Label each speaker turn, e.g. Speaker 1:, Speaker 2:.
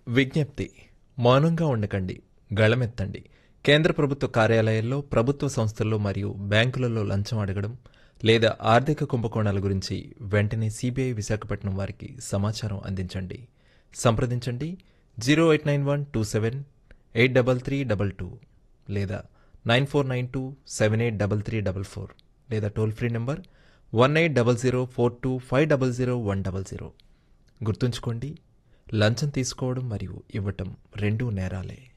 Speaker 1: విజ్ఞప్తి మౌనంగా ఉండకండి గళమెత్తండి కేంద్ర ప్రభుత్వ కార్యాలయాల్లో ప్రభుత్వ సంస్థల్లో మరియు బ్యాంకులలో లంచం అడగడం లేదా ఆర్థిక కుంభకోణాల గురించి వెంటనే సిబిఐ విశాఖపట్నం వారికి సమాచారం అందించండి సంప్రదించండి zero eight nine one two seven eight double three double two లేదా nine four nine two seven eight double three double four లేదా toll free number one eight double zero four two five double zero one double zero గుర్తుంచుకోండి లంచం తీసుకోవడం మరియు ఇవ్వటం రెండూ నేరాలే